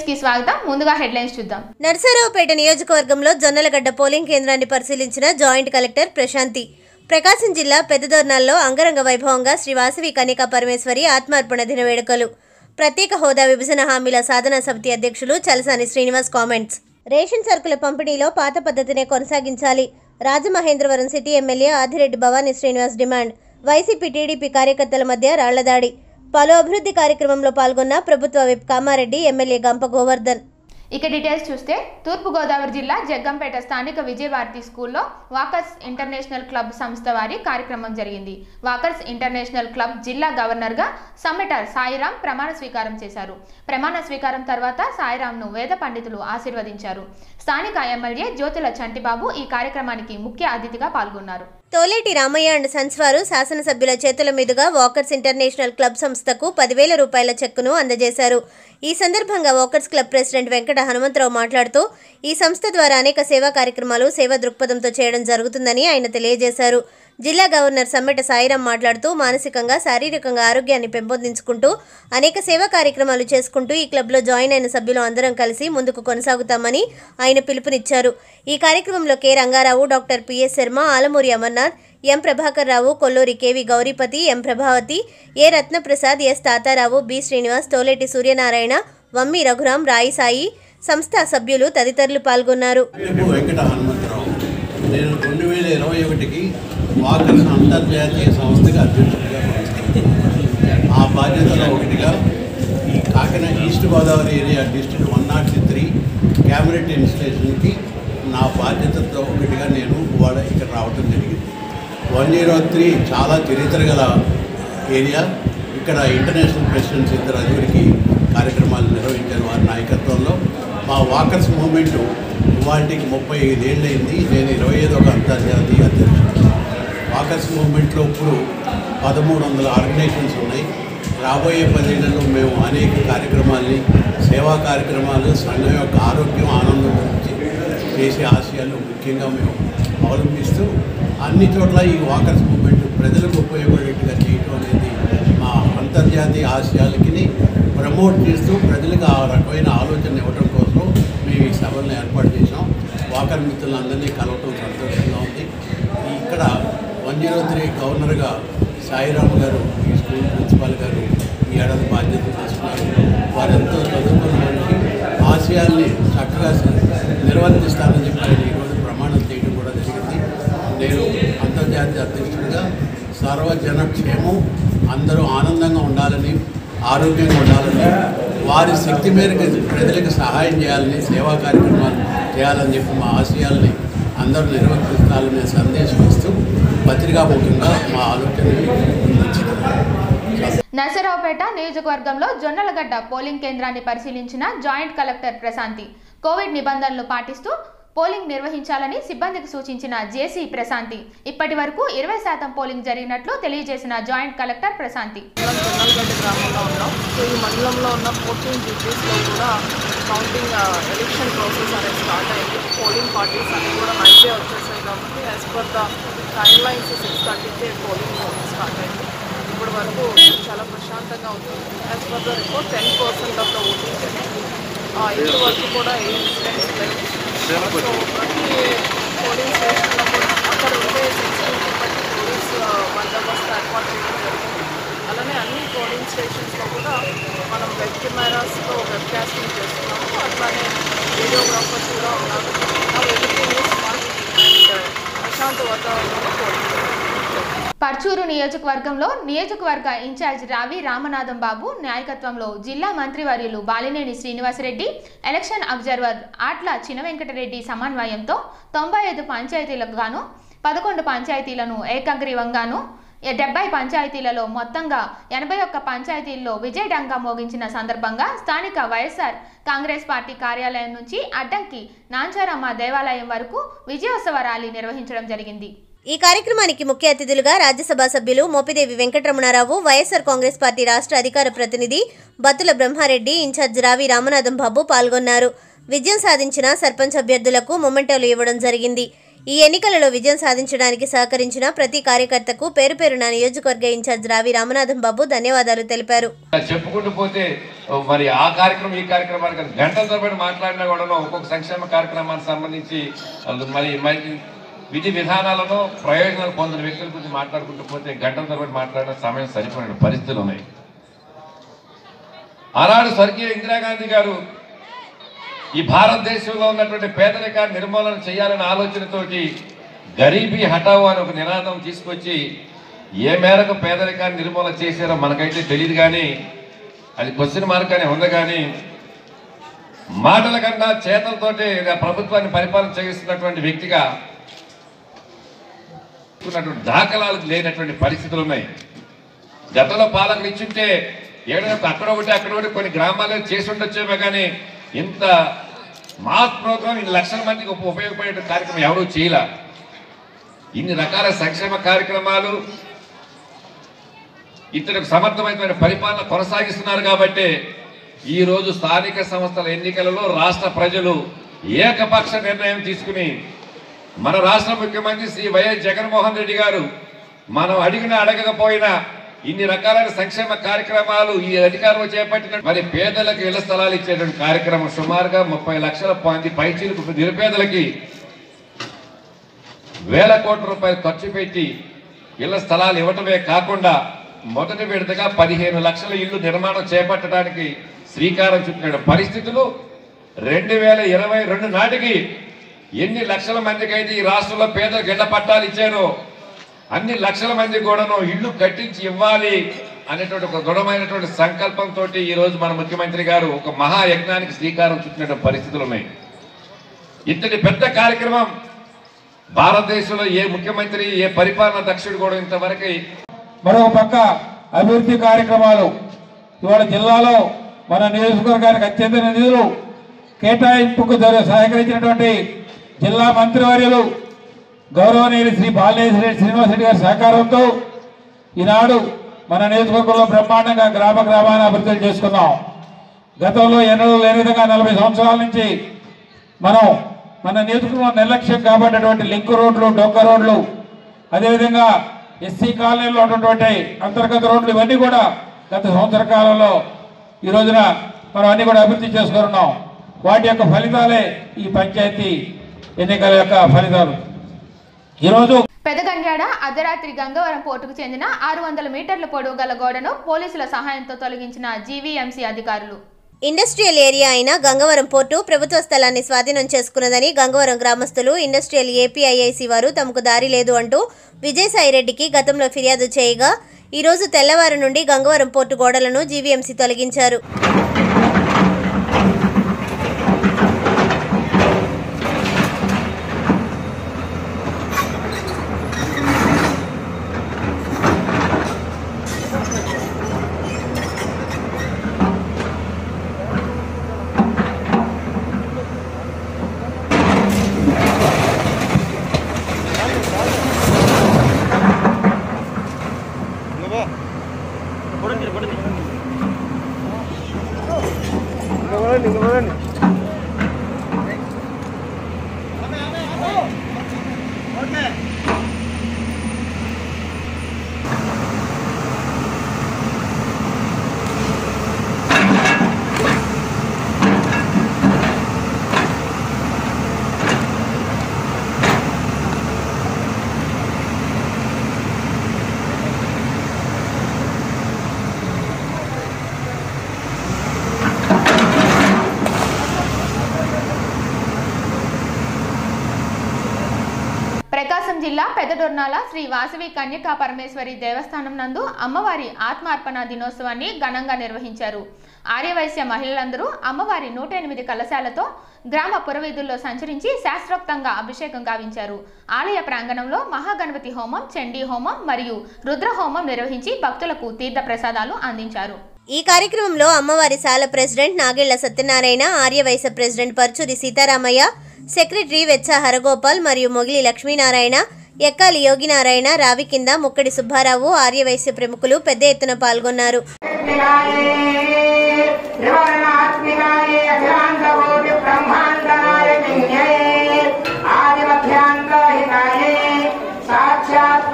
News కి స్వాగతం ముందుగా హెడ్లైన్స్ చూద్దాం నర్సరావుపేట నియోజకవర్గంలో జొన్నలగడ్డ పోలింగ్ కేంద్రాన్ని పరిశీలించిన జాయింట్ కలెక్టర్ ప్రశాంతి ప్రకాశం జిల్లా పెద్దదోర్నాల్లో అంగరంగ వైభవంగా శ్రీ వాసవి కన్యకా పరమేశ్వరి ఆత్మార్పణ దిన వేడుకలు ప్రత్యేక హోదా విభజన హామీల సాధనా సమితి అధ్యక్షులు చలసాని శ్రీనివాస్ కామెంట్స్ రేషన్ సరుకుల పంపిణీలో పాత పద్ధతినే కొనసాగించాలి Rajamahendravaram city MLA Adireddy Bhavani Srinivas demand YCP TDP కార్యకర్తల మధ్య రాళ్లదాడి పలు అభివృద్ధి కార్యక్రమంలో పాల్గొన్న ప్రభుత్వ విప్ కామారెడ్డి ఎమ్మెల్యే గంప గోవర్ధన్ ఇక డీటెయిల్స్ చూస్తే తూర్పుగోదావరి జిల్లా జగ్గంపేట స్థానిక విజయభారతి స్కూల్లో వాకర్స్ ఇంటర్నేషనల్ క్లబ్ సంస్థ వారి కార్యక్రమం జరిగింది వాకర్స్ ఇంటర్నేషనల్ క్లబ్ జిల్లా గవర్నర్గా సమ్మెటర్ సాయిరాం ప్రమాణ స్వీకారం చేశారు ప్రమాణ స్వీకారం తర్వాత సాయిరాంను వేద పండితులు ఆశీర్వదించారు స్థానిక ఎమ్మెల్యే జ్యోతుల చంటిబాబు ఈ కార్యక్రమానికి ముఖ్య అతిథిగా పాల్గొన్నారు తోలేటి రామయ్య అండ్ సన్స్ వారు శాసనసభ్యుల చేతుల మీదుగా వాకర్స్ ఇంటర్నేషనల్ క్లబ్ సంస్థకు పదివేల రూపాయల చెక్కును అందజేశారు ఈ సందర్భంగా walkers club president Venkata Hanumantharao మాట్లాడుతూ ఈ సంస్థ ద్వారా అనేక సేవా కార్యక్రమాలు సేవా దృక్పథంతో చేయడం జరుగుతుందని ఆయన తెలియజేశారు జిల్లా గవర్నర్ సమ్మెట సాయిరాం మాట్లాడుతూ మానసికంగా శారీరకంగా ఆరోగ్యాన్ని పెంపొందించుకుంటూ అనేక సేవా కార్యక్రమాలు చేసుకుంటూ ఈ క్లబ్లో జాయిన్ అయిన సభ్యులు అందరం కలిసి ముందుకు కొనసాగుతామని ఆయన పిలుపునిచ్చారు ఈ కార్యక్రమంలో K Rangarao doctor PS Sharma Alamuri Amarnath M Prabhakar Rao Kolluri KV Gouripathi M Prabhavathi A Ratnaprasad S Tatarao B Srinivas Toleti Suryanarayana Vammi Raghuram Rayi Sai సంస్థ సభ్యులు తదితరులు పాల్గొన్నారు పేరు వెంకట హనుమంతరావు నేను రెండు వేల ఇరవై ఒకటికి వాకర్స్ అంతర్జాతీయ సంస్థగా అధ్యక్షుడిగా కొనసాగుతున్నాను ఆ బాధ్యతలో ఒకటిగా ఈ Kakinada east Godavari area district one nought three cabinet ఇన్స్టిట్యూషన్కి నా బాధ్యతతో ఒకటిగా నేను వాళ్ళ ఇక్కడ రావటం జరిగింది వన్ జీరో త్రీ చాలా చరిత్ర గల ఏరియా ఇక్కడ ఇంటర్నేషనల్ ప్రెసిడెంట్స్ ఇద్దరు అదుగురికి కార్యక్రమాలు నిర్వహించారు వారి నాయకత్వంలో మా వాకర్స్ మూమెంట్ ఇవాటికి ముప్పై ఐదేళ్ళైంది నేను ఇరవై ఐదు ఒక అంతర్జాతీయ అధ్యక్షుడు వాకర్స్ మూమెంట్లో ఇప్పుడు పదమూడు వందల ఆర్గనైజేషన్స్ ఉన్నాయి రాబోయే పదేళ్లలో మేము అనేక కార్యక్రమాల్ని సేవా కార్యక్రమాలు సంఘం యొక్క ఆరోగ్యం ఆనందం గురించి చేసే ఆశయాలు ముఖ్యంగా మేము అవలంబిస్తూ అన్ని చోట్ల ఈ వాకర్స్ మూమెంట్ ప్రజలకు ఉపయోగపడేట్టుగా చేయటం అనేది మా అంతర్జాతీయ ఆశయాలకి ప్రమోట్ చేస్తూ ప్రజలకు ఆ రకమైన ఆలోచన ఇవ్వడం కోసం మేము ఈ సభలను ఏర్పాటు చేసాం వాకర్ మిత్రులందరినీ కలవటం సంతోషంగా ఉంది ఈ ఇక్కడ వన్ జీరో త్రీ గవర్నర్గా సాయిరామ్ గారు ఈ స్కూల్ ప్రిన్సిపాల్ గారు ఈ ఏడాది బాధ్యత తీసుకున్నారు వారెంతో చదువుకున్న మనిషి ఆశయాల్ని చక్కగా నిర్వర్తిస్తానని చెప్పి ఆయన ఈరోజు ప్రమాణం చేయడం కూడా జరిగింది నేను అంతర్జాతీయ అధ్యక్షుడిగా సర్వజన క్షేమం అందరూ ఆనందంగా ఉండాలని ఆరోగ్యంగా ఉండాలని వారి శక్తి మేరకు ప్రజలకు సహాయం చేయాలని సేవా కార్యక్రమాలు చేయాలని చెప్పి మా ఆశయాల్ని అందరూ నిర్వర్తిస్తారనే సందేశం ఇస్తూ పత్రికాముఖంగా మా ఆలోచనని ముందుంచుతున్నాను నరసరావుపేట నియోజకవర్గంలో జొన్నలగడ్డ పోలింగ్ కేంద్రాన్ని పరిశీలించిన జాయింట్ కలెక్టర్ ప్రశాంతి కోవిడ్ నిబంధనలు పాటిస్తూ పోలింగ్ నిర్వహించాలని సిబ్బందికి సూచించిన జేసీ ప్రశాంతి ఇప్పటి వరకు ఇరవై శాతం పోలింగ్ జరిగినట్లు తెలియజేసిన జాయింట్ కలెక్టర్ ప్రశాంతి మనం జొన్నలగడ్డ గ్రామంలో ఉన్నాం సో ఈ మండలంలో ఉన్న ఫోర్టీన్ డిస్ట్రిక్ట్స్లో కూడా కౌంటింగ్ ఎలక్షన్ ప్రాసెస్ అనేది స్టార్ట్ అయింది పోలింగ్ పార్టీస్ అన్ని కూడా మంచిగా వచ్చేసాయి కాబట్టి as per the timelines six థర్టీకే పోలింగ్ స్టార్ట్ అయింది ఇప్పటి వరకు చాలా ప్రశాంతంగా ఉంటుంది as per the report ten percent of the voting జరిగింది ఇప్పటి వరకు కూడా ఏ ఇన్సిడెంట్స్ లేవు సో ప్రతి పోలింగ్ స్టేషన్లో కూడా అక్కడ ఉండే సెక్యూరిటీ బట్టి పోలీస్ బందోబస్తు ఏర్పాటు చేయడం జరిగింది అలానే అన్ని పోలింగ్ స్టేషన్స్లో కూడా మనం వెబ్ కెమెరాస్తో వెబ్ కాస్టింగ్ చేస్తున్నాము అట్లానే వీడియోగ్రాఫర్స్ కూడా ఉన్నారు ఎవ్రీథింగ్ ఇస్ స్మార్ట్ అండ్ ప్రశాంత వాతావరణంలో పోలింగ్ జరుగుతుంది. పర్చూరు నియోజకవర్గంలో నియోజకవర్గ ఇన్ఛార్జ్ రావి రామనాథం బాబు నాయకత్వంలో జిల్లా మంత్రివర్యులు బాలినేని శ్రీనివాసరెడ్డి ఎలక్షన్ అబ్జర్వర్ ఆట్ల చినవెంకటరెడ్డి సమన్వయంతో తొంభై ఐదు పంచాయతీలకు గాను పదకొండు పంచాయతీలను ఏకగ్రీవంగాను డెబ్బై పంచాయతీలలో మొత్తంగా ఎనభై ఒక్క పంచాయతీల్లో విజయడంగా మోగించిన సందర్భంగా స్థానిక వైఎస్ఆర్ కాంగ్రెస్ పార్టీ కార్యాలయం నుంచి అడ్డంకి నాంచారమ్మ దేవాలయం వరకు విజయోత్సవ ర్యాలీ నిర్వహించడం జరిగింది ఈ కార్యక్రమానికి ముఖ్య అతిథులుగా రాజ్యసభ సభ్యులు మోపిదేవి వెంకటరమణారావు వైఎస్ఆర్ కాంగ్రెస్ పార్టీ రాష్ట్ర అధికార ప్రతినిధి బత్తుల బ్రహ్మారెడ్డి ఇన్ఛార్జ్ రావి రామనాథం బాబు పాల్గొన్నారు విజయం సాధించిన సర్పంచ్ అభ్యర్థులకు మొమెంటోలు ఇవ్వడం జరిగింది ఈ ఎన్నికలలో విజయం సాధించడానికి సహకరించిన ప్రతి కార్యకర్తకు పేరు పేరున నియోజకవర్గ ఇన్ఛార్జ్ రావి రామనాథం బాబు ధన్యవాదాలు తెలిపారు ఇలా చెప్పుకుంటూ పోతే మరి ఆ కార్యక్రమం ఈ కార్యక్రమానికి గంటల తరబడి మాట్లాడినా కూడా ఒక్కొక్క సంక్షేమ కార్యక్రమానికి సంబంధించి వాళ్ళు మరి మరి విధి విధానాలను ప్రయోజనాలు పొందిన వ్యక్తుల గురించి మాట్లాడుకుంటూ పోతే గంటల తరబడి మాట్లాడిన సమయం సరిపోయిన పరిస్థితులు ఉన్నాయి ఆనాడు స్వర్గీయ ఇందిరాగాంధీ గారు ఈ భారతదేశంలో ఉన్నటువంటి పేదరికాన్ని నిర్మూలన చేయాలనే ఆలోచనతోటి గరీబీ హటావో అని ఒక నినాదం తీసుకొచ్చి ఏ మేరకు పేదరికాన్ని నిర్మూలన చేశారో మనకైతే తెలియదు కానీ అది క్వశ్చన్ మార్క్ అని ఉంది కానీ మాటల కన్నా చేతలతోటి ఆ ప్రభుత్వాన్ని పరిపాలన చేస్తున్నటువంటి వ్యక్తిగా ఉన్నటువంటి దాఖలాలు లేనటువంటి పరిస్థితులు ఉన్నాయి గతంలో పాలకులు ఇచ్చుంటే ఏడైనా అక్కడ ఒకటి అక్కడ ఒకటి కొన్ని గ్రామాల్లో చేసి ఉండొచ్చేమో కానీ ఇంత మాస్ ప్రోగ్రామ్ ఇన్ని లక్షల మందికి ఉప- ఉపయోగపడే కార్యక్రమం ఎవరూ చేయలే ఇన్ని రకాల సంక్షేమ కార్యక్రమాలు ఇతనికి సమర్థవంతమైన పరిపాలన కొనసాగిస్తున్నారు కాబట్టి ఈ రోజు స్థానిక సంస్థల ఎన్నికలలో రాష్ట్ర ప్రజలు ఏకపక్ష నిర్ణయం తీసుకుని మన రాష్ట్ర ముఖ్యమంత్రి శ్రీ వైఎస్ జగన్మోహన్ రెడ్డి గారు మనం అడిగినా అడగకపోయినా ఇన్ని రకాలైన సంక్షేమ కార్యక్రమాలు ఈ అధికారంలో చేపట్టిన మరి పేదలకు ఇళ్ల స్థలాలు ఇచ్చేటువంటి కార్యక్రమం సుమారుగా ముప్పై లక్షల మంది పైచీలకు నిరుపేదలకి వేల కోట్ల రూపాయలు ఖర్చు పెట్టి ఇళ్ల స్థలాలు ఇవ్వటమే కాకుండా మొదటి విడతగా పదిహేను లక్షల ఇల్లు నిర్మాణం చేపట్టడానికి శ్రీకారం చుట్టిన పరిస్థితులు రెండు వేల ఇరవై రెండు నాటికి ఎన్ని లక్షల మందికి అయితే ఈ రాష్ట్రంలో పేదలకు ఇళ్ల పట్టాలు ఇచ్చారో అన్ని లక్షల మంది కూడాను ఇల్లు కట్టించి ఇవ్వాలి అనేటువంటి ఒక దృఢమైనటువంటి సంకల్పంతో ఈ రోజు మన ముఖ్యమంత్రి గారు ఒక మహాయజ్ఞానికి శ్రీకారం చుట్టిన పరిస్థితులు ఉన్నాయి ఇంతటి పెద్ద కార్యక్రమం భారతదేశంలో ఏ ముఖ్యమంత్రి ఏ పరిపాలన దక్షుడు కూడా ఇంతవరకు మరొక పక్క అభివృద్ధి కార్యక్రమాలు ఇవాళ జిల్లాలో మన నియోజకవర్గానికి అత్యంత నిధులు కేటాయింపుకు జరు- సహకరించినటువంటి జిల్లా మంత్రివర్యులు గౌరవనీయులు శ్రీ బాలేశ్వరి శ్రీనివాసరెడ్డి గారి సహకారంతో ఈనాడు మన నియోజకవర్గంలో బ్రహ్మాండంగా గ్రామ గ్రామాన్ని అభివృద్ధులు చేసుకున్నాం గతంలో ఎన్నడూ లేని విధంగా నలభై సంవత్సరాల నుంచి మనం మన నియోజకవర్గంలో నిర్లక్ష్యం కాబడినటువంటి లింక్ రోడ్లు డొక్క రోడ్లు అదేవిధంగా ఎస్సీ కాలనీలో ఉన్నటువంటి అంతర్గత రోడ్లు ఇవన్నీ కూడా గత సంవత్సర కాలంలో ఈ రోజున మనం అన్ని కూడా అభివృద్ధి చేసుకున్నాం వాటి యొక్క ఫలితాలే ఈ పంచాయతీ ఎన్నికల యొక్క ఫలితాలు ఈరోజు పెదగండ్యాడ అర్ధరాత్రి గంగవరం పోర్టుకు చెందిన ఆరు వందల మీటర్ల పొడవు గల గోడను పోలీసుల సహాయంతో తొలగించిన జీవీఎంసీ అధికారులు ఇండస్ట్రియల్ ఏరియా అయిన గంగవరం పోర్టు ప్రభుత్వ స్థలాన్ని స్వాధీనం చేసుకున్నదని గంగవరం గ్రామస్తులు ఇండస్ట్రియల్ ఏపీఐఐసి వారు తమకు దారి లేదు అంటూ విజయసాయిరెడ్డికి గతంలో ఫిర్యాదు చేయగా ఈరోజు తెల్లవారు నుండి గంగవరం పోర్టు గోడలను జీవీఎంసీ తొలగించారు ప్రకాశం జిల్లా పెదడొర్నాల శ్రీ వాసవి కన్యకా పరమేశ్వరి దేవస్థానం నందు అమ్మవారి ఆత్మార్పణ దినోత్సవాన్ని ఘనంగా నిర్వహించారు ఆర్యవైశ్య మహిళలందరూ అమ్మవారి నూట ఎనిమిది కలశాలతో గ్రామ పురవీధుల్లో సంచరించి శాస్త్రోక్తంగా అభిషేకం గావించారు ఆలయ ప్రాంగణంలో మహాగణపతి హోమం చండీ హోమం మరియు రుద్ర హోమం నిర్వహించి భక్తులకు తీర్థ ప్రసాదాలు అందించారు ఈ కార్యక్రమంలో అమ్మవారి శాల president Nagella Satyanarayana Aryavysya president Parchuri Sitaramaiah secretary Vechcha Haragopal మరియు మొగిలి లక్ష్మీనారాయణ ఎక్కాలి యోగినారాయణ రావి కింద ముక్కడి సుబ్బారావు ఆర్యవైశ్య ప్రముఖులు పెద్ద ఎత్తున పాల్గొన్నారు త్రివర్ణాత్మికాయే అఖిలాండకోటి బ్రహ్మాండనాయకిన్యే ఆదిమధ్యాంతహితాయే సాక్షాత్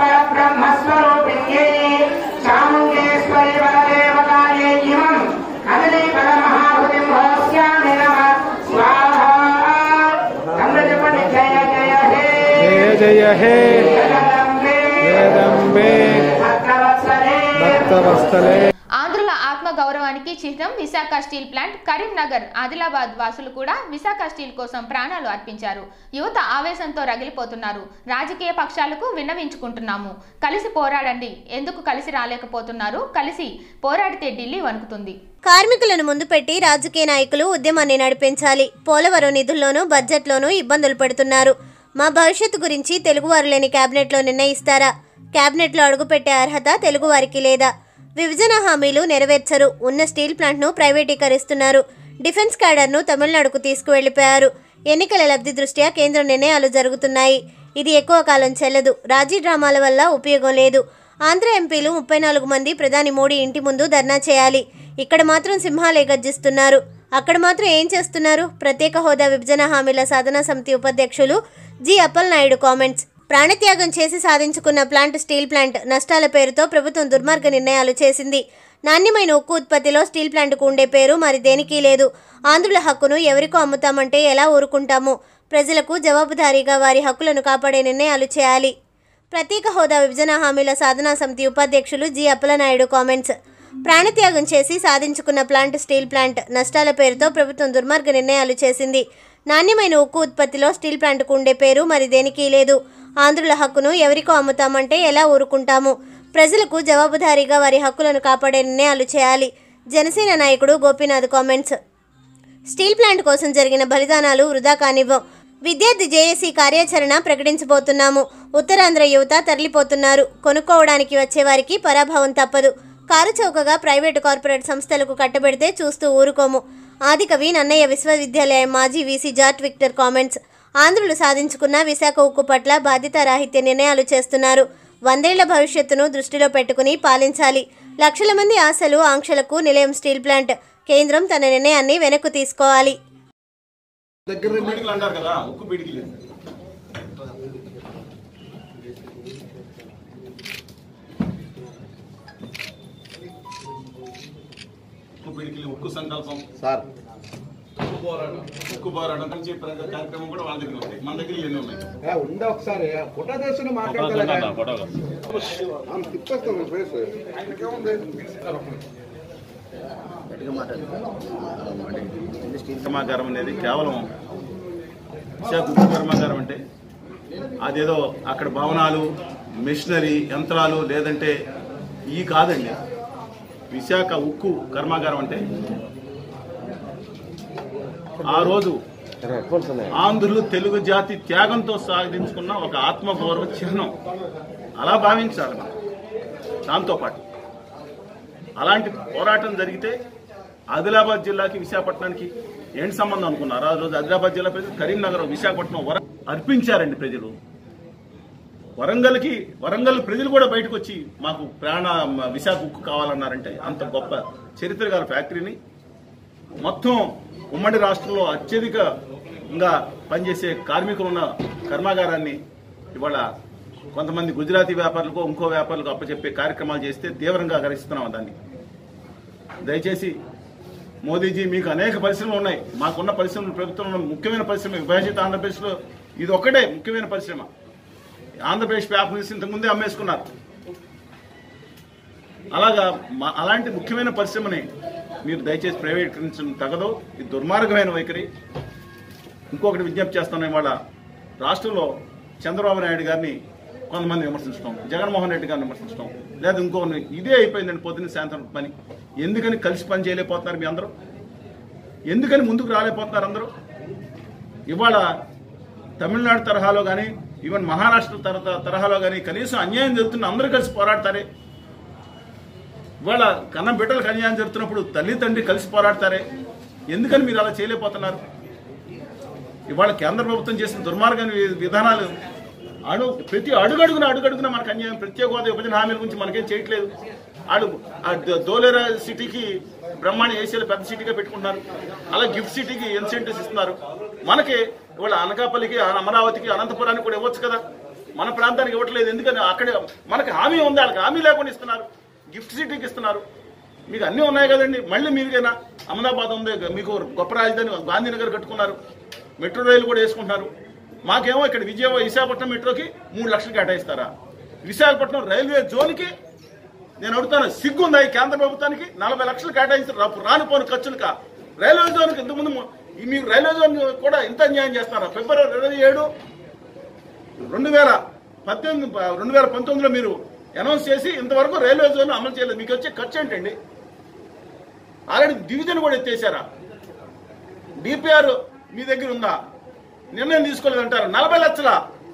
పరబ్రహ్మస్వరూపిణ్యే చాముండేశ్వరి వరదేవతాయే ఇమం కదలీకళ హే జగదంబే జగదంబే భక్తవత్సలే భక్తవస్తలే ఆంధ్రుల ఆత్మ గౌరవానికి చిహ్నం విశాఖ స్టీల్ ప్లాంట్ కరీంనగర్ ఆదిలాబాద్ వాసులు కూడా విశాఖ స్టీల్ కోసం ప్రాణాలు అర్పించారు యువత ఆవేశంతో రగిలిపోతున్నారు రాజకీయ పక్షాలకు విన్నవించుకుంటున్నాము కలిసి పోరాడండి ఎందుకు కలిసి రాలేకపోతున్నారు కలిసి పోరాడితే ఢిల్లీ వణుకుతుంది కార్మికులను ముందు పెట్టి రాజకీయ నాయకులు ఉద్యమాన్ని నడిపించాలి పోలవరం నిధుల్లోనూ బడ్జెట్లోనూ ఇబ్బందులు పెడుతున్నారు మా భవిష్యత్తు గురించి తెలుగువారు లేని కేబినెట్లో నిర్ణయిస్తారా కేబినెట్లో అడుగుపెట్టే అర్హత తెలుగువారికి లేదా విభజన హామీలు నెరవేర్చరు ఉన్న స్టీల్ ప్లాంట్ను ప్రైవేటీకరిస్తున్నారు డిఫెన్స్ క్యాడర్ను తమిళనాడుకు తీసుకువెళ్లిపోయారు ఎన్నికల లబ్ధి దృష్ట్యా కేంద్ర నిర్ణయాలు జరుగుతున్నాయి ఇది ఎక్కువ కాలం చెల్లదు రాజీ డ్రామాల వల్ల ఉపయోగం లేదు ఆంధ్ర ఎంపీలు ముప్పై నాలుగు మంది ప్రధాని మోడీ ఇంటి ముందు ధర్నా చేయాలి ఇక్కడ మాత్రం సింహాలే గర్జిస్తున్నారు అక్కడ మాత్రం ఏం చేస్తున్నారు ప్రత్యేక హోదా విభజన హామీల సాధనా సమితి ఉపాధ్యక్షులు జి అప్పల్ నాయుడు కామెంట్స్ ప్రాణత్యాగం చేసి సాధించుకున్న ప్లాంట్ స్టీల్ ప్లాంట్ నష్టాల పేరుతో ప్రభుత్వం దుర్మార్గ నిర్ణయాలు చేసింది నాణ్యమైన ఉక్కు ఉత్పత్తిలో స్టీల్ ప్లాంట్కు ఉండే పేరు మరి దేనికి లేదు ఆంధ్రుల హక్కును ఎవరికో అమ్ముతామంటే ఎలా ఊరుకుంటాము ప్రజలకు జవాబుదారీగా వారి హక్కులను కాపాడే నిర్ణయాలు చేయాలి ప్రత్యేక హోదా విభజన హామీల సాధనా సమితి ఉపాధ్యక్షులు జి అప్పలనాయుడు కామెంట్స్ ప్రాణత్యాగం చేసి సాధించుకున్న ప్లాంట్ స్టీల్ ప్లాంట్ నష్టాల పేరుతో ప్రభుత్వం దుర్మార్గ నిర్ణయాలు చేసింది నాణ్యమైన ఉక్కు ఉత్పత్తిలో స్టీల్ ప్లాంట్కు ఉండే పేరు మరి దేనికి లేదు ఆంధ్రుల హక్కును ఎవరికో అమ్ముతామంటే ఎలా ఊరుకుంటాము ప్రజలకు జవాబుదారీగా వారి హక్కులను కాపాడే నిర్ణయాలు చేయాలి జనసేన నాయకుడు గోపీనాథ్ కామెంట్స్ స్టీల్ ప్లాంట్ కోసం జరిగిన బలిదానాలు వృధా కానివ్వం విద్యార్థి జేఏసీ కార్యాచరణ ప్రకటించబోతున్నాము ఉత్తరాంధ్ర యువత తరలిపోతున్నారు కొనుక్కోవడానికి వచ్చేవారికి పరాభవం తప్పదు కారు చౌకగా ప్రైవేటు కార్పొరేట్ సంస్థలకు కట్టబెడితే చూస్తూ ఊరుకోము ఆదికవి నన్నయ్య విశ్వవిద్యాలయం మాజీ వీసీ జాట్ విక్టర్ కామెంట్స్ ఆంధ్రులు సాధించుకున్న విశాఖ ఉక్కు పట్ల బాధ్యతారాహిత్య నిర్ణయాలు చేస్తున్నారు వందేళ్ల భవిష్యత్తును దృష్టిలో పెట్టుకుని పాలించాలి లక్షల మంది ఆశలు ఆంక్షలకు నిలయం స్టీల్ ప్లాంట్ కేంద్రం తన నిర్ణయాన్ని వెనక్కు తీసుకోవాలి దగ్గర పిడికిలు అంటారు కదా ఉక్కు పిడికిలు ఉక్కు పిడికిలు ఉక్కు సంకల్పం సార్ ఉక్కు పోరాటం ఉక్కు పోరాటం నుంచి ప్రతి కార్యక్రమం కూడా వాళ్ళ దగ్గర ఉంటాయి మన దగ్గర ఇవన్నీ ఉన్నాయి ఉండే ఒకసారి ఫోటో తీసుకుని మాట్లాడతాను తిప్పేస్తాను ఫేస్ కర్మాగారం అనేది కేవలం విశాఖ ఉక్కు కర్మాగారం అంటే అదేదో అక్కడ భవనాలు మిషనరీ యంత్రాలు లేదంటే ఈ కాదండి విశాఖ ఉక్కు కర్మాగారం అంటే ఆ రోజు ఆంధ్రులు తెలుగు జాతి త్యాగంతో సాధించుకున్న ఒక ఆత్మగౌరవ చిహ్నం అలా భావించాలి మనం దాంతోపాటు అలాంటి పోరాటం జరిగితే ఆదిలాబాద్ జిల్లాకి విశాఖపట్నానికి ఏంటి సంబంధం అనుకున్నారు ఆ రోజు ఆదిలాబాద్ జిల్లా ప్రజలు కరీంనగర్ విశాఖపట్నం వర అర్పించారండి ప్రజలు వరంగల్కి వరంగల్ ప్రజలు కూడా బయటకు వచ్చి మాకు ప్రాణ విశాఖ ఉక్కు కావాలన్నారంటే అంత గొప్ప చరిత్ర గల ఫ్యాక్టరీని మొత్తం ఉమ్మడి రాష్ట్రంలో అత్యధికంగా పనిచేసే కార్మికులు ఉన్న కర్మాగారాన్ని ఇవాళ కొంతమంది గుజరాతీ వ్యాపారులకు ఇంకో వ్యాపారులకు అప్పచెప్పే కార్యక్రమాలు చేస్తే తీవ్రంగా గరిస్తున్నాం దాన్ని దయచేసి మోదీజీ మీకు అనేక పరిశ్రమలు ఉన్నాయి మాకున్న పరిశ్రమలు ప్రభుత్వంలో ముఖ్యమైన పరిశ్రమ విభజిత ఆంధ్రప్రదేశ్లో ఇది ఒక్కటే ముఖ్యమైన పరిశ్రమ ఆంధ్రప్రదేశ్ వ్యాపారం చేసి ఇంతకుముందే అమ్మేసుకున్నారు అలాగా మా- అలాంటి ముఖ్యమైన పరిశ్రమని మీరు దయచేసి ప్రైవేటీకరించడం తగదు ఇది దుర్మార్గమైన వైఖరి ఇంకొకటి విజ్ఞప్తి చేస్తున్నాం ఇవాళ రాష్ట్రంలో చంద్రబాబు నాయుడు గారిని కొంతమంది విమర్శించడం జగన్మోహన్ రెడ్డి గారిని విమర్శించడం లేదా ఇంకో ఇదే అయిపోయిందండి పొద్దున్న సాయంత్రం పని ఎందుకని కలిసి పని చేయలేకపోతున్నారు మీ అందరూ ఎందుకని ముందుకు రాలేకపోతున్నారు అందరూ ఇవాళ తమిళనాడు తరహాలో కానీ ఈవెన్ మహారాష్ట్ర తర తరహాలో కానీ కనీసం అన్యాయం జరుగుతున్న అందరూ కలిసి పోరాడతారే ఇవాళ కన్నం బిడ్డలకు అన్యాయం జరుగుతున్నప్పుడు తల్లి తండ్రి కలిసి పోరాడతారే ఎందుకని మీరు అలా చేయలేకపోతున్నారు ఇవాళ కేంద్ర ప్రభుత్వం చేసిన దుర్మార్గమైన వి- విధానాలు అడు ప్రతి అడుగడుగున అడుగడుగున మనకు అన్యాయం ప్రత్యేక హోదా విభజన హామీల గురించి మనకేం చేయట్లేదు ఆడు ఆ ద- దోలేరా సిటీకి బ్రహ్మాండ ఏసీలో పెద్ద సిటీగా పెట్టుకుంటున్నారు అలా గిఫ్ట్ సిటీకి ఇన్సెంటివ్స్ ఇస్తున్నారు మనకి ఇవాళ అనకాపల్లికి అమరావతికి అనంతపురానికి కూడా ఇవ్వచ్చు కదా మన ప్రాంతానికి ఇవ్వట్లేదు ఎందుకని అక్కడ మనకి హామీ ఉంది వాళ్ళకి హామీ లేకుండా ఇస్తున్నారు గిఫ్ట్ సిటీకి ఇస్తున్నారు మీకు అన్నీ ఉన్నాయి కదండి మళ్ళీ మీరుగైనా అహ్మదాబాద్ ఉంది మీకు గొప్ప రాజధాని గాంధీనగర్ కట్టుకున్నారు మెట్రో రైలు కూడా వేసుకుంటున్నారు మాకేమో ఇక్కడ విజయవాడ విశాఖపట్నం మెట్రోకి మూడు లక్షలు కేటాయిస్తారా విశాఖపట్నం రైల్వే జోన్కి నేను అడుగుతాను సిగ్గుందా ఈ కేంద్ర ప్రభుత్వానికి నలభై లక్షలు కేటాయించారు రానుపోని ఖర్చులుక రైల్వే జోన్కి ఇంతకుముందు ము- ఈ మీకు రైల్వే జోన్ కూడా ఇంత అన్యాయం చేస్తారా ఫిబ్రవరి ఇరవై ఏడు రెండు వేల పద్దెనిమిది రెండు వేల పంతొమ్మిదిలో మీరు అనౌన్స్ చేసి ఇంతవరకు రైల్వే జోన్ అమలు చేయలేదు మీకు వచ్చే ఖర్చు ఏంటండి ఆల్రెడీ డివిజన్ కూడా ఎత్తేసారా డిపిఆర్ మీ దగ్గర ఉందా నిర్ణయం తీసుకోలేదంటారు నలభై లక్షల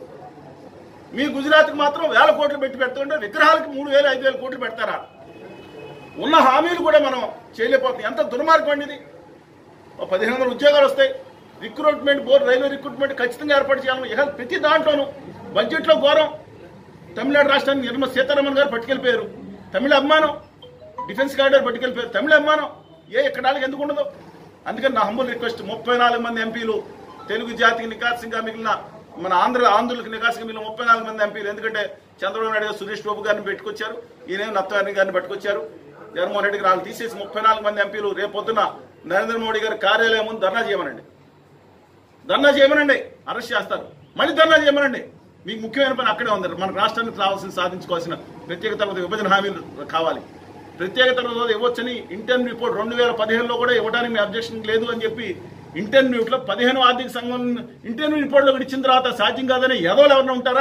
మీ గుజరాత్కి మాత్రం వేల కోట్లు పెట్టి పెడుతుంటే విగ్రహాలకు మూడు వేలు ఐదు వేల కోట్లు పెడతారా ఉన్న హామీలు కూడా మనం చేయలేకపోతున్నాం ఎంత దుర్మార్గం అండి ఇది ఓ పదిహేను వందల ఉద్యోగాలు వస్తాయి రిక్రూట్మెంట్ బోర్డు రైల్వే రిక్రూట్మెంట్ ఖచ్చితంగా ఏర్పాటు చేయాలి ఇక ప్రతి దాంట్లోనూ బడ్జెట్లో ఘోరం తమిళనాడు రాష్ట్రాన్ని నిర్మల సీతారామన్ గారు పట్టుకెళ్ళిపోయారు తమిళ అభిమానం డిఫెన్స్ కార్డర్ పట్టుకెళ్ళిపోయారు తమిళ అభిమానం ఏ ఎక్కడ వాళ్ళకి ఎందుకు ఉండదు అందుకని నా హంబుల్ రిక్వెస్ట్ ముప్పై నాలుగు మంది ఎంపీలు తెలుగు జాతికి నికాసంగా మిగిలిన మన ఆంధ్ర ఆంధ్రులకు నికాసంగా మిగిలిన ముప్పై నాలుగు మంది ఎంపీలు ఎందుకంటే చంద్రబాబు నాయుడు గారు సురేష్ బాబు గారిని పెట్టుకొచ్చారు ఈయన నత్తవారిని గారిని పట్టుకొచ్చారు జగన్మోహన్ రెడ్డి గారు తీసేసి ముప్పై నాలుగు మంది ఎంపీలు రేపొద్దున నరేంద్ర మోడీ గారి కార్యాలయం ముందు ధర్నా చేయమనండి ధర్నా చేయమనండి అరెస్ట్ చేస్తారు మళ్ళీ ధర్నా చేయమనండి మీకు ముఖ్యమైన పని అక్కడే ఉంది మన రాష్ట్రానికి రావాల్సిన సాధించుకోవాల్సిన ప్రత్యేక తరగతి విభజన హామీలు కావాలి ప్రత్యేక తరగతి ఇవ్వచ్చని ఇంటర్న్ రిపోర్ట్ రెండు వేల పదిహేనులో కూడా ఇవ్వడానికి మీ అబ్జెక్షన్ లేదు అని చెప్పి ఇంటర్వ్యూట్లో పదిహేను ఆర్థిక సంఘం ఇంటర్వ్యూ రిపోర్ట్లో కూడా ఇచ్చిన తర్వాత సాధ్యం కాదని ఎదవలు ఎవరైనా ఉంటారా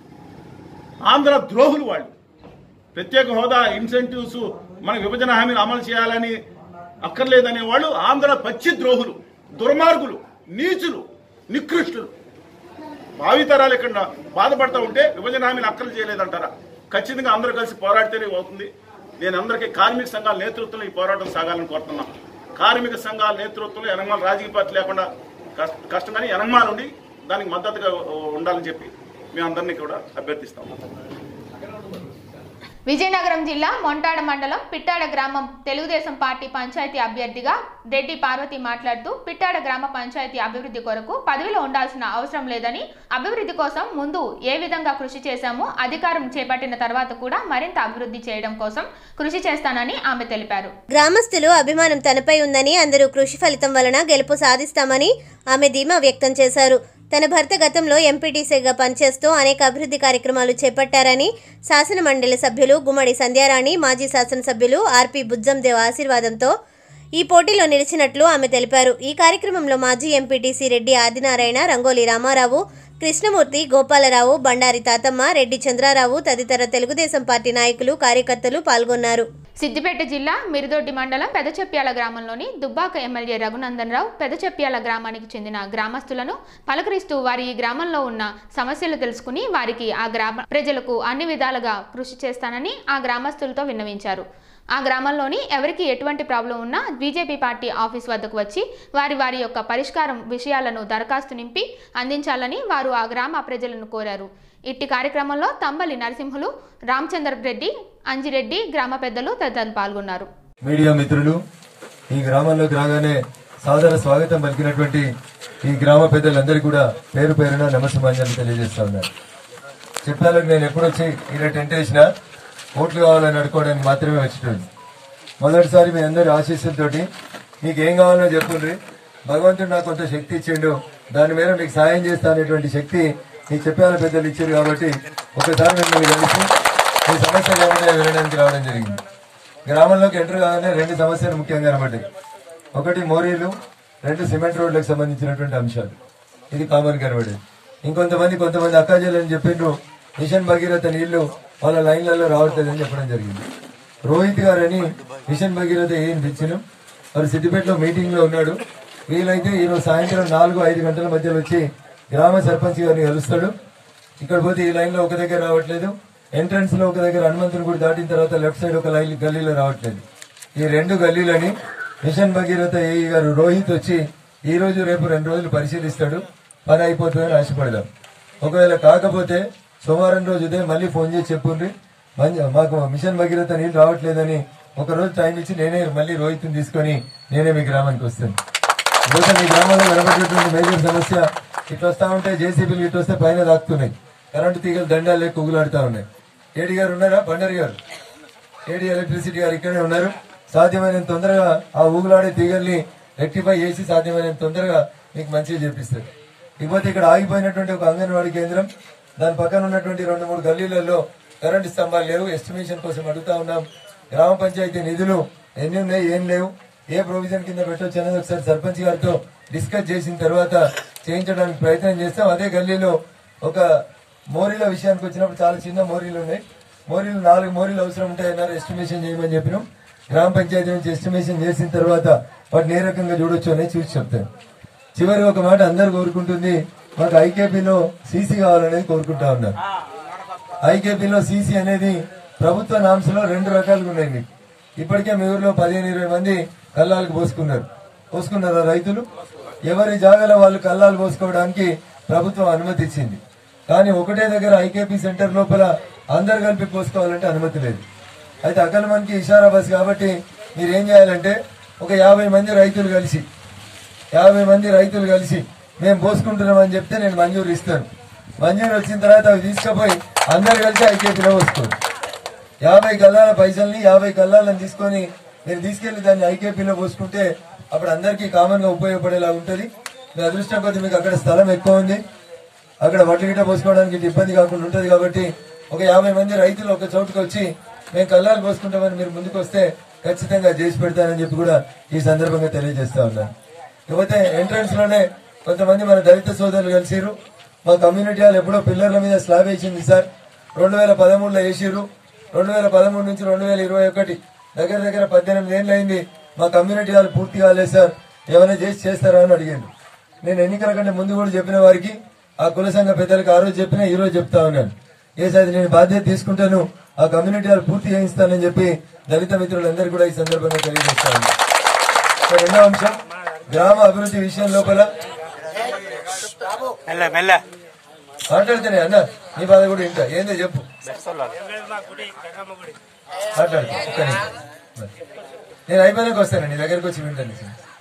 ఆంధ్ర ద్రోహులు వాళ్ళు ప్రత్యేక హోదా ఇన్సెంటివ్స్ మన విభజన హామీలు అమలు చేయాలని అక్కర్లేదనే వాళ్ళు ఆంధ్ర పచ్చి ద్రోహులు దుర్మార్గులు నీచులు నికృష్టులు భావితరాలు ఇక్కడ బాధపడతా ఉంటే విభజన హామీలు అక్కలు చేయలేదంటారా ఖచ్చితంగా అందరూ కలిసి పోరాడితేనే అవుతుంది నేను అందరికీ కార్మిక సంఘాల నేతృత్వంలో ఈ పోరాటం సాగాలని కోరుతున్నా కార్మిక సంఘాల నేతృత్వంలో ఎనగమాల రాజకీయ పార్టీ లేకుండా కష్ట- కష్టం కానీ ఎనగమాల ఉండి దానికి మద్దతుగా ఉండాలని చెప్పి మేము అందరినీ కూడా అభ్యర్థిస్తాం విజయనగరం జిల్లా మొంటాడ మండలం పిట్టాడ గ్రామం తెలుగుదేశం పార్టీ పంచాయతీ అభ్యర్థిగా రెడ్డి పార్వతి మాట్లాడుతూ పిట్టాడ గ్రామ పంచాయతీ అభివృద్ధి కొరకు పదవిలో ఉండాల్సిన అవసరం లేదని అభివృద్ధి కోసం ముందు ఏ విధంగా కృషి చేశామో అధికారం చేపట్టిన తర్వాత కూడా మరింత అభివృద్ధి చేయడం కోసం కృషి చేస్తానని ఆమె తెలిపారు గ్రామస్తులు అభిమానం తనపై ఉందని అందరూ కృషి ఫలితం వలన గెలుపు సాధిస్తామని ఆమె ధీమా వ్యక్తం చేశారు తన భర్త గతంలో ఎంపీటీసీగా పనిచేస్తూ అనేక అభివృద్ధి కార్యక్రమాలు చేపట్టారని శాసన మండలి సభ్యులు గుమ్మడి సంధ్యారాణి మాజీ శాసనసభ్యులు ఆర్పి బుజ్జందేవ్ ఆశీర్వాదంతో ఈ పోటీలో నిలిచినట్లు ఆమె తెలిపారు ఈ కార్యక్రమంలో మాజీ ఎంపీటీసీ రెడ్డి ఆదినారాయణ రంగోలి రామారావు కృష్ణమూర్తి గోపాలరావు బండారి తాతమ్మ రెడ్డి చంద్రారావు తదితర తెలుగుదేశం పార్టీ నాయకులు కార్యకర్తలు పాల్గొన్నారు సిద్దిపేట జిల్లా మిరుదొడ్డి మండలం పెదచెప్యాల గ్రామంలోని దుబ్బాక ఎమ్మెల్యే రఘునందన్ రావు పెదచెప్యాల గ్రామానికి చెందిన గ్రామస్తులను పలకరిస్తూ వారి ఈ గ్రామంలో ఉన్న సమస్యలు తెలుసుకుని వారికి ఆ గ్రామ ప్రజలకు అన్ని విధాలుగా కృషి చేస్తానని ఆ గ్రామస్తులతో విన్నవించారు ఆ గ్రామంలోని ఎవరికి ఎటువంటి ప్రాబ్లం ఉన్నా బీజేపీ పార్టీ ఆఫీస్ వద్దకు వచ్చి వారి వారి యొక్క పరిష్కారం విషయాలను దరఖాస్తు నింపి అందించాలని వారు ఆ గ్రామ ప్రజలను కోరారు ఇట్టి కార్యక్రమంలో తంబలి నరసింహులు రామచంద్ర రెడ్డి అంజిరెడ్డి గ్రామ పెద్దలు తదితరులు పాల్గొన్నారు మీడియా మిత్రులు ఈ గ్రామంలోకి రాగానే సాదర స్వాగతం పలికినటువంటి ఈ గ్రామ పెద్దలందరికీ కూడా పేరు పేరున నమస్సమాంజలు తెలియజేస్తా ఉన్నారు చెప్పాలకు నేను ఎప్పుడొచ్చి ఇలా టెంట్ వేసినా ఓట్లు కావాలని అడుకోవడానికి మాత్రమే వచ్చేటోడు మొదటిసారి మీ అందరి ఆశీస్సులతోటి మీకు ఏం కావాలో చెప్పుండ్రి భగవంతుడు నాకు కొంత శక్తి ఇచ్చిండు దాని మీద మీకు సాయం చేస్తా అనేటువంటి శక్తి మీ చెప్పాల పెద్దలు ఇచ్చారు కాబట్టి ఒకసారి నేను మీకు కలిసి మీ సమస్య ఏమైనా వినడానికి రావడం జరిగింది గ్రామంలోకి ఎంటర్ కాగానే రెండు సమస్యలు ముఖ్యంగా కనబడ్డాయి ఒకటి మోరీలు రెండు సిమెంట్ రోడ్లకు సంబంధించినటువంటి అంశాలు ఇది కామన్ కనబడేది ఇంకొంతమంది కొంతమంది అక్కాజీలని చెప్పిండ్రు మిషన్ భగీరథ నీళ్లు వాళ్ళ లైన్లలో రావట్లేదని చెప్పడం జరిగింది రోహిత్ గారని మిషన్ భగీరథ ఏం తెచ్చిన వారు సిద్దిపేటలో మీటింగ్ లో ఉన్నాడు వీలైతే ఈరోజు సాయంత్రం నాలుగు ఐదు గంటల మధ్యలో వచ్చి గ్రామ సర్పంచ్ గారిని కలుస్తాడు ఇక్కడ పోతే ఈ లైన్ లో ఒక దగ్గర రావట్లేదు ఎంట్రన్స్ లో ఒక దగ్గర హనుమంతుని గుడి దాటిన తర్వాత లెఫ్ట్ సైడ్ ఒక లైన్ గల్లీలో రావట్లేదు ఈ రెండు గల్లీలని మిషన్ భగీరథ ఏఈ గారు రోహిత్ వచ్చి ఈ రోజు రేపు రెండు రోజులు పరిశీలిస్తాడు పని అయిపోతుందని ఆశపడదాం ఒకవేళ కాకపోతే సోమవారం రోజు ఉదయం మళ్ళీ ఫోన్ చేసి చెప్పుండ్రి మంచి- మాకు మిషన్ భగీరథ నీళ్ళు రావట్లేదని ఒక రోజు టైం ఇచ్చి నేనే మళ్ళీ రోహిత్ని తీసుకొని నేనే మీ గ్రామానికి వస్తాను బహుశా మీ గ్రామంలో కనబడేటువంటి మేజర్ సమస్య ఇట్లా వస్తా ఉంటే జేసీబీలు ఇట్లా వస్తే పైన దాక్కుతున్నాయి కరెంటు తీగలు దండాలు లేక కుగులాడుతా ఉన్నాయి ఏడి గారు ఉన్నారా బండరి గారు ఏడి ఎలక్ట్రిసిటీ గారు ఇక్కడే ఉన్నారు సాధ్యమైనంత తొందరగా ఆ ఊగులాడే తీగల్ని రెక్టిఫై చేసి సాధ్యమైనంత తొందరగా మీకు మంచిగా చేపిస్తారు ఇకపోతే ఇక్కడ ఆగిపోయినటువంటి ఒక అంగన్వాడీ కేంద్రం దాని పక్కన ఉన్నటువంటి రెండు మూడు గల్లీలలో కరెంటు స్తంభాలు లేవు ఎస్టిమేషన్ కోసం అడుగుతా ఉన్నాం గ్రామ పంచాయతీ నిధులు ఎన్ని ఉన్నాయి ఏం లేవు ఏ ప్రొవిజన్ కింద పెట్టొచ్చు అనేది ఒకసారి సర్పంచ్ గారితో డిస్కస్ చేసిన తర్వాత చేయించడానికి ప్రయత్నం చేస్తాం అదే గల్లీలో ఒక మోరీల విషయానికి వచ్చినప్పుడు చాలా చిన్న మోరీలు ఉన్నాయి మోరీలు నాలుగు మోరీలు అవసరం ఉంటాయన్నారు ఎస్టిమేషన్ చేయమని చెప్పినాం గ్రామ పంచాయతీ నుంచి ఎస్టిమేషన్ చేసిన తర్వాత వాటిని ఏ రకంగా చూడొచ్చు అనేది చూసి చెప్తాను చివరి ఒక మాట అందరు కోరుకుంటుంది మాకు ఐకేపీలో సీసీ కావాలనేది కోరుకుంటా ఉన్నారు ఐకేపీలో సీసీ అనేది ప్రభుత్వ నాంసలో రెండు రకాలుగా ఉన్నాయి మీకు ఇప్పటికే మీ ఊర్లో పదిహేను ఇరవై మంది కల్లాలకు పోసుకున్నారు పోసుకున్నారా రైతులు ఎవరి జాగాలో వాళ్ళు కల్లాలు పోసుకోవడానికి ప్రభుత్వం అనుమతి ఇచ్చింది కానీ ఒకటే దగ్గర ఐకేపీ సెంటర్ లోపల అందరు కలిపి పోసుకోవాలంటే అనుమతి లేదు అయితే అక్కడ మనకి ఇషారా బస్ కాబట్టి మీరు ఏం చేయాలంటే ఒక యాభై మంది రైతులు కలిసి యాభై మంది రైతులు కలిసి మేము పోసుకుంటున్నామని చెప్తే నేను మంజూరు ఇస్తాను మంజూరు వచ్చిన తర్వాత అవి తీసుకుపోయి అందరు కలిసి ఐకేపీలో పోసుకోండి యాభై కల్లాల పైసల్ని యాభై కల్లాలను తీసుకొని మీరు తీసుకెళ్లి దాన్ని ఐకేపీలో పోసుకుంటే అప్పుడు అందరికీ కామన్ గా ఉపయోగపడేలా ఉంటది మీ అదృష్టం కొద్ది మీకు అక్కడ స్థలం ఎక్కువ ఉంది అక్కడ వడ్లు గిట్ట పోసుకోవడానికి ఇటు ఇబ్బంది కాకుండా ఉంటది కాబట్టి ఒక యాభై మంది రైతులు ఒక చోటుకు వచ్చి మేము కల్లాలు పోసుకుంటామని మీరు ముందుకు వస్తే ఖచ్చితంగా చేసి పెడతానని చెప్పి కూడా ఈ సందర్భంగా తెలియజేస్తా ఉన్నాను ఇకపోతే ఎంట్రన్స్ లోనే కొంతమంది మన దళిత సోదరులు కలిసిరు మా కమ్యూనిటీ వాళ్ళు ఎప్పుడో పిల్లర్ల మీద స్లాబ్ వేసింది సార్ రెండు వేల పదమూడులో వేసిర్రు రెండు వేల పదమూడు నుంచి రెండు వేల ఇరవై ఒకటి దగ్గర దగ్గర పద్దెనిమిది ఏళ్ళు అయింది మా కమ్యూనిటీ వాళ్ళు పూర్తి కాలేదు సార్ ఏమైనా చేసి చేస్తారా అని అడిగాను నేను ఎన్నికల కంటే ముందు కూడా చెప్పిన వారికి ఆ కుల సంఘ పెద్దలకు ఆ రోజు చెప్పినా ఈ రోజు చెప్తా ఉన్నాను ఏ సార్ నేను బాధ్యత తీసుకుంటాను ఆ కమ్యూనిటీ వాళ్ళు పూర్తి చేయిస్తానని చెప్పి దళిత మిత్రులందరూ కూడా ఈ సందర్భంగా తెలియజేస్తా ఉన్నాను సో రెండో అంశం గ్రామ అభివృద్ధి విషయం లోపల మాట్లాడితేనే అన్న నీ బాధ కూడా ఇంటా ఏందో చెప్పు మాట్లాడు ఒక్క నిమిషం. నేను అయిపోయినాక వస్తాను నీ దగ్గరకు వచ్చి వింటాను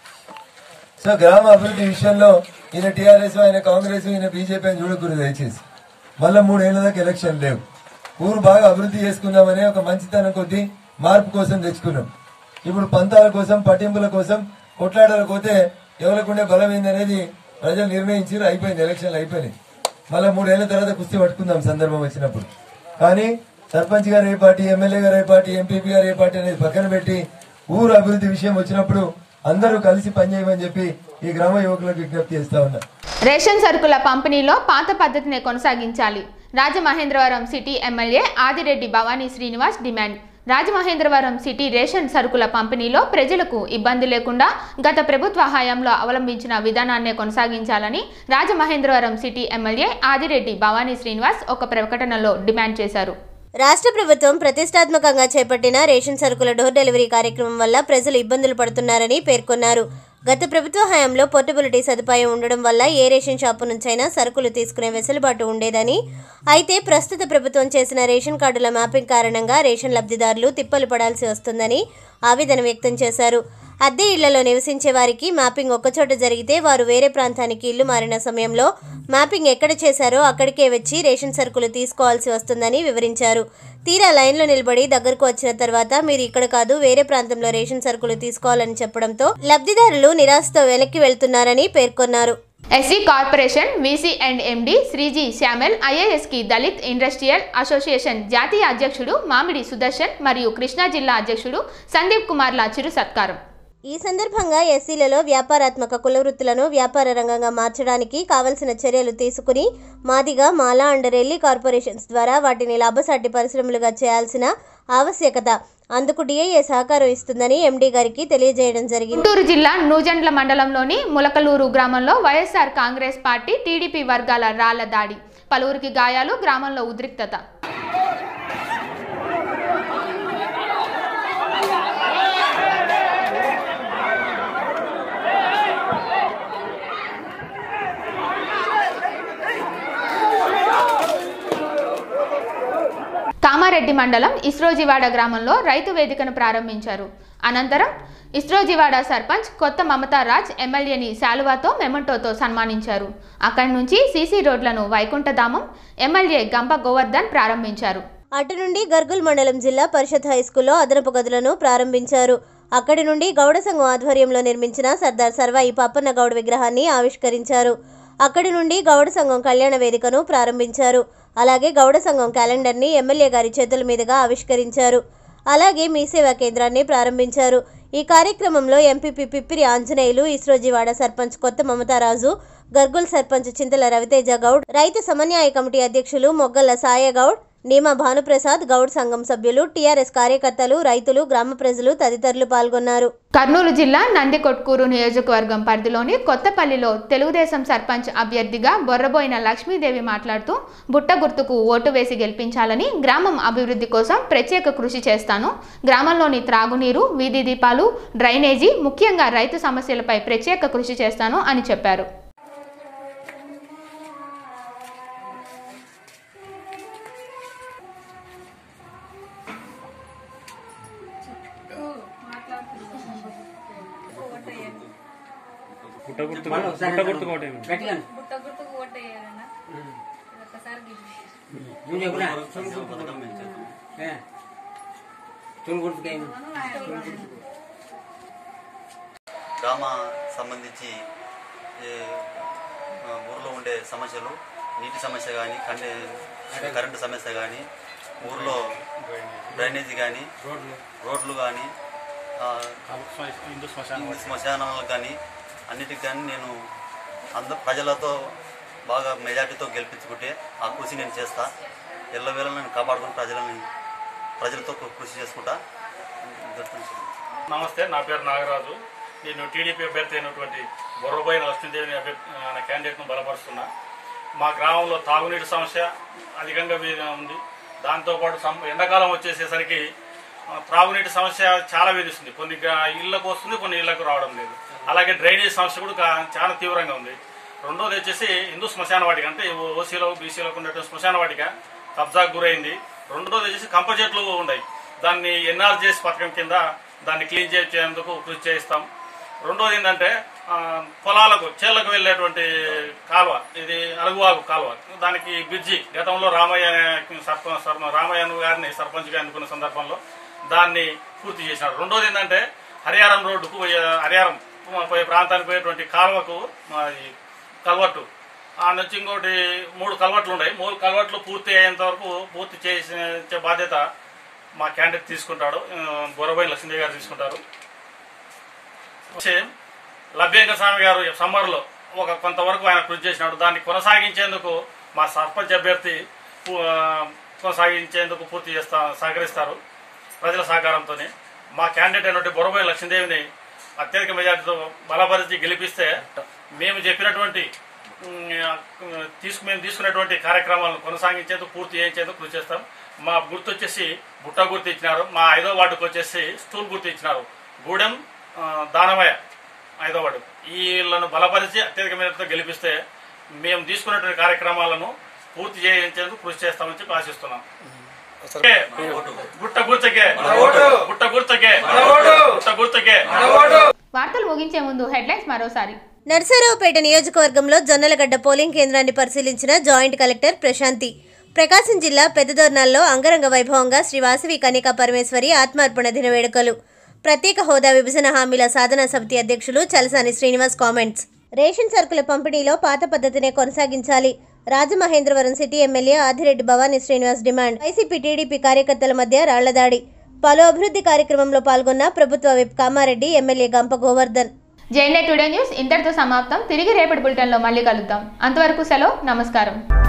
సో గ్రామ అభివృద్ధి విషయంలో ఈయన టీఆర్ఎస్ ఆయన కాంగ్రెస్ ఈయన బీజేపీ అని చూడకూడదు దయచేసి మళ్ళా మూడేళ్ల దాకా ఎలక్షన్ లేవు ఊరు బాగా అభివృద్ధి చేసుకుందామని ఒక మంచితనం కొద్దీ మార్పు కోసం తెచ్చుకున్నాం ఇప్పుడు పంతాల కోసం పట్టింపుల కోసం కొట్లాడల పోతే ఎవరికుండే బలం ఏందనేది ప్రజలు నిర్ణయించారు అయిపోయింది ఎలక్షన్లు అయిపోయినాయి మళ్ళీ మూడేళ్ల తర్వాత కుస్తీ పట్టుకుందాం సందర్భం వచ్చినప్పుడు కానీ సర్పంచ్ గారు ఏ పార్టీ ఎమ్మెల్యే గారు ఏ పార్టీ ఎంపీపీ గారు ఏ పార్టీ అనేది పక్కన పెట్టి ఊరు అభివృద్ధి విషయం వచ్చినప్పుడు అందరూ కలిసి పనిచేయమని చెప్పి ఈ గ్రామ యువకులకు విజ్ఞప్తి చేస్తా ఉన్నా రేషన్ సరుకుల పంపిణీలో పాత పద్ధతినే కొనసాగించాలి Rajamahendravaram city MLA Adireddy Bhavani Srinivas demand Rajamahendravaram city ration సరుకుల పంపిణీలో ప్రజలకు ఇబ్బంది లేకుండా గత ప్రభుత్వ హయాంలో అవలంబించిన విధానాన్నే కొనసాగించాలని రాజమహేంద్రవరం సిటీ ఎమ్మెల్యే ఆదిరెడ్డి భవానీ శ్రీనివాస్ ఒక ప్రకటనలో డిమాండ్ చేశారు రాష్ట్ర ప్రభుత్వం ప్రతిష్టాత్మకంగా చేపట్టిన రేషన్ సరుకుల డోర్ డెలివరీ కార్యక్రమం వల్ల ప్రజలు ఇబ్బందులు పడుతున్నారని పేర్కొన్నారు గత ప్రభుత్వ హయాంలో పోర్టబిలిటీ సదుపాయం ఉండడం వల్ల ఏ రేషన్ షాపు నుంచైనా సరుకులు తీసుకునే వెసులుబాటు ఉండేదని అయితే ప్రస్తుత ప్రభుత్వం చేసిన రేషన్ కార్డుల మ్యాపింగ్ కారణంగా రేషన్ లబ్ధిదారులు తిప్పలు పడాల్సి వస్తుందని ఆవేదన వ్యక్తం చేశారు అద్దె ఇళ్లలో నివసించే వారికి మ్యాపింగ్ ఒక్కచోట జరిగితే వారు వేరే ప్రాంతానికి ఇల్లు మారిన సమయంలో మ్యాపింగ్ ఎక్కడ చేశారో అక్కడికే వచ్చి రేషన్ సరుకులు తీసుకోవాల్సి వస్తుందని వివరించారు తీరా లైన్లో నిలబడి దగ్గరకు వచ్చిన తర్వాత మీరు ఇక్కడ కాదు వేరే ప్రాంతంలో రేషన్ సరుకులు తీసుకోవాలని చెప్పడంతో లబ్ధిదారులు నిరాశతో వెనక్కి వెళ్తున్నారని పేర్కొన్నారు SC corporation VC and MD Sriji Shyamal ఐఏఎస్కి దళిత్ ఇండస్ట్రియల్ అసోసియేషన్ జాతీయ అధ్యక్షుడు మామిడి సుదర్శన్ మరియు కృష్ణా జిల్లా అధ్యక్షుడు సందీప్ కుమార్ల చిరు సత్కారం ఈ సందర్భంగా ఎస్సీలలో వ్యాపారాత్మక కులవృత్తులను వ్యాపార రంగంగా మార్చడానికి కావలసిన చర్యలు తీసుకుని మాదిగా మాలా అండ్ రెల్లి కార్పొరేషన్స్ ద్వారా వాటిని లాభసాటి పరిశ్రమలుగా చేయాల్సిన ఆవశ్యకత అందుకు డిఐఏ సహకారం ఇస్తుందని ఎండీ గారికి తెలియజేయడం జరిగింది గుంటూరు జిల్లా నూజండ్ల మండలంలోని ములకలూరు గ్రామంలో వైఎస్ఆర్ కాంగ్రెస్ పార్టీ టీడీపీ వర్గాల రాళ్ల దాడి పలువురికి గాయాలు గ్రామంలో ఉద్రిక్తత కామారెడ్డి మండలం ఇస్రోజివాడ గ్రామంలో రైతు వేదికను ప్రారంభించారు అనంతరం ఇస్రోజివాడ సర్పంచ్ కొత్త మమతా రాజ్ ఎమ్మెల్యేని శాలువాతో మెమంటోతో సన్మానించారు అక్కడి నుంచి సీసీ రోడ్లను వైకుంఠధామం ఎమ్మెల్యే గంప గోవర్ధన్ ప్రారంభించారు అటు నుండి గర్గుల్ మండలం జిల్లా పరిషత్ హై స్కూల్లో అదనపు గదులను ప్రారంభించారు అక్కడి నుండి గౌడ సంఘం ఆధ్వర్యంలో నిర్మించిన సర్దార్ సర్వాయి పాపన్న గౌడ్ విగ్రహాన్ని ఆవిష్కరించారు అక్కడి నుండి గౌడ సంఘం కళ్యాణ వేదికను ప్రారంభించారు అలాగే గౌడ సంఘం క్యాలెండర్ని ఎమ్మెల్యే గారి చేతుల మీదుగా ఆవిష్కరించారు అలాగే మీ సేవా కేంద్రాన్ని ప్రారంభించారు ఈ కార్యక్రమంలో ఎంపీపీ పిప్పిరి ఆంజనేయులు ఇస్రోజీవాడ సర్పంచ్ కొత్త మమతారాజు గర్గుల్ సర్పంచ్ చింతల రవితేజ గౌడ్ రైతు సమన్యాయ కమిటీ అధ్యక్షులు మొగ్గల్ల సాయగౌడ్ నీమా భానుప్రసాద్ గౌడ్ సంఘం సభ్యులు టీఆర్ఎస్ కార్యకర్తలు రైతులు గ్రామ ప్రజలు తదితరులు పాల్గొన్నారు కర్నూలు జిల్లా నందికొట్కూరు నియోజకవర్గం పరిధిలోని కొత్తపల్లిలో తెలుగుదేశం సర్పంచ్ అభ్యర్థిగా బొర్రబోయిన లక్ష్మీదేవి మాట్లాడుతూ బుట్ట గుర్తుకు ఓటు వేసి గెలిపించాలని గ్రామం అభివృద్ధి కోసం ప్రత్యేక కృషి చేస్తాను గ్రామంలోని త్రాగునీరు వీధి దీపాలు డ్రైనేజీ ముఖ్యంగా రైతు సమస్యలపై ప్రత్యేక కృషి చేస్తాను అని చెప్పారు పుట్ట గుర్తు పుట్ట గుర్తు కోటేమి బుట్ట గుర్తుకు ఓటేయాలన్నా ఒక్కసారి నువ్వు చెప్పురా తొలి గుర్తుకేమి గ్రామ సంబంధించి ఏ, ఆ, ఊర్లో ఉండే సమస్యలు నీటి సమస్య కానీ కండి కరెంటు సమస్య కానీ ఊర్లో డ్రైనేజీ కానీ రోడ్లు కానీ హిందూ శ్మశానాలకు కానీ అన్నిటికి కానీ నేను అందరు ప్రజలతో బాగా మెజార్టీతో గెలిపించుకుంటే ఆ కృషి నేను చేస్తా ఎల్లవేళ నేను కాపాడుకుని ప్రజలని ప్రజలతో కృషి చేసుకుంటా నమస్తే నా పేరు నాగరాజు నేను టీడీపీ అభ్యర్థి అయినటువంటి బొర్రబోయిన లక్ష్మీదేవిని అభ్యర్థి అనే క్యాండిడేట్ను బలపరుస్తున్నా మా గ్రామంలో తాగునీటి సమస్య అధికంగా వీ- ఉంది దాంతోపాటు సం- ఎండాకాలం వచ్చేసేసరికి ఆ, త్రాగునీటి సమస్య చాలా వేధిస్తుంది కొన్ని గ్రా- ఇళ్లకు వస్తుంది కొన్ని ఇళ్లకు రావడం లేదు అలాగే డ్రైనేజ్ సమస్య కూడా కా- చాలా తీవ్రంగా ఉంది రెండోది వచ్చేసి హిందూ శ్మశాన వాటిక అంటే ఓసీలో బీసీలో ఉన్నటువంటి శ్మశాన వాటిక కబ్జాకు గురైంది రెండోది వచ్చేసి కంప చెట్లు ఉన్నాయి దాన్ని ఎన్ఆర్జీఎస్ పథకం కింద దాన్ని క్లీన్ చేసేందుకు కృషి చేస్తాం రెండోది ఏంటంటే ఆ, పొలాలకు చేళ్లకు వెళ్ళేటువంటి కాలువ ఇది అరుగువాగు కాలువ దానికి బ్రిడ్జి గతంలో రామయ్య సర్పంచ్ రామయ్య గారిని సర్పంచ్గా ఎన్నుకున్న సందర్భంలో దాన్ని పూర్తి చేసినాడు రెండోది ఏంటంటే హరియారం రోడ్డుకు పోయే హరియారం పోయే ప్రాంతానికి పోయేటువంటి కాలువకు మాది కల్వట్టు ఆ నుంచి ఇంకోటి మూడు కల్వట్లు ఉన్నాయి మూడు కల్వట్లు పూర్తి అయ్యేంత వరకు పూర్తి చేసే బాధ్యత మా క్యాండిడేట్ తీసుకుంటాడు ఆ, బొరబోయిన లక్ష్మీదేవి గారు తీసుకుంటారు వచ్చి లభ్యంక స్వామి గారు సమ్మర్లో ఒక కొంతవరకు ఆయన కృషి చేసినాడు దాన్ని కొనసాగించేందుకు మా సర్పంచ్ అభ్యర్థి పు- ఆ, కొనసాగించేందుకు పూర్తి చేస్తా సహకరిస్తారు ప్రజల సహకారంతోనే మా క్యాండిడేట్ అయినటువంటి బొరబోయి లక్ష్మీదేవిని అత్యధిక మెజార్టీతో బలపరిచి గెలిపిస్తే మేము చెప్పినటువంటి ఉమ్, ఆ, తీసుకు మేము తీసుకున్నటువంటి కార్యక్రమాలను కొనసాగించేందుకు పూర్తి చేయించేందుకు కృషి చేస్తాం మా గుర్తు వచ్చేసి బుట్ట గుర్తు ఇచ్చినారు మా ఐదో వార్డుకు వచ్చేసి స్టూల్ గుర్తు ఇచ్చినారు గూడెం ఆ, దానమయ్య ఐదో వార్డు వీళ్ళను బలపరిచి అత్యధిక మేరతో గెలిపిస్తే మేము తీసుకున్నటువంటి కార్యక్రమాలను పూర్తి చేయించేందుకు కృషి చేస్తామని చెప్పి ఆశిస్తున్నాం గుట్ట గుర్తకే గుట్ట గుర్తకే గుట్ట గుర్తకే వార్తలు ముగించే ముందు హెడ్లైన్స్ మరోసారి నర్సారావుపేట నియోజకవర్గంలో జొన్నలగడ్డ పోలింగ్ కేంద్రాన్ని పరిశీలించిన జాయింట్ కలెక్టర్ ప్రశాంతి ప్రకాశం జిల్లా పెద్దదోర్నాల్లో అంగరంగ వైభవంగా శ్రీ వాసవి కనికా పరమేశ్వరి ఆత్మార్పణ దిన వేడుకలు ప్రత్యేక హోదా విభజన హామీల సాధనా సమితి అధ్యక్షులు చలసాని శ్రీనివాస్ కామెంట్స్ రేషన్ సరుకుల పంపిణీలో పాత పద్ధతినే కొనసాగించాలి Rajamahendravaram city MLA Adireddy Bhavani Srinivas demand YCP TDP కార్యకర్తల మధ్య రాళ్లదాడి పలు అభివృద్ధి కార్యక్రమంలో పాల్గొన్న ప్రభుత్వ విప్ కామారెడ్డి ఎమ్మెల్యే గంప గోవర్ధన్ జైనే టుడే న్యూస్ ఇంతటితో సమాప్తం తిరిగి రేపటి బులెటిన్లో మళ్ళీ కలుద్దాం అంతవరకు సెలవు నమస్కారం